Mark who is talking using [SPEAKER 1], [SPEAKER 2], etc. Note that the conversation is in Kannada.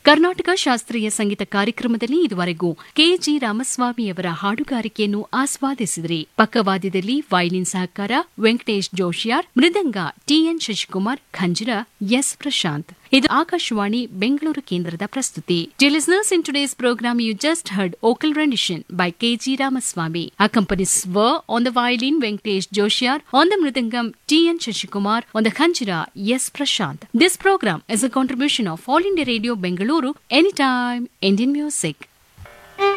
[SPEAKER 1] ಕರ್ನಾಟಕ ಶಾಸ್ತ್ರೀಯ ಸಂಗೀತ ಕಾರ್ಯಕ್ರಮದಲ್ಲಿ ಇದುವರೆಗೂ ಕೆಜಿ ರಾಮಸ್ವಾಮಿಯವರ ಹಾಡುಗಾರಿಕೆಯನ್ನು ಆಸ್ವಾದಿಸಿದ್ರಿ ಪಕ್ಕವಾದ್ಯದಲ್ಲಿ ವೈಲಿನ್ ಸಹಕಾರ ವೆಂಕಟೇಶ್ ಜೋಶಿಯಾರ್ ಮೃದಂಗ ಟಿಎನ್ ಶಶಿಕುಮಾರ್ ಖಂಜಿರ ಎಸ್ ಪ್ರಶಾಂತ್ ಇದು ಆಕಾಶವಾಣಿ ಬೆಂಗಳೂರು ಕೇಂದ್ರದ ಪ್ರಸ್ತುತಿ listeners in today's program you just heard vocal rendition by KG Ramaswamy. Accompanies were on the violin Venkatesh Joshiyar, on the mridangam T.N. Shashikumar, on the khanjira S. Prashant. This program is a contribution of All India Radio Bengaluru, Anytime Indian Music.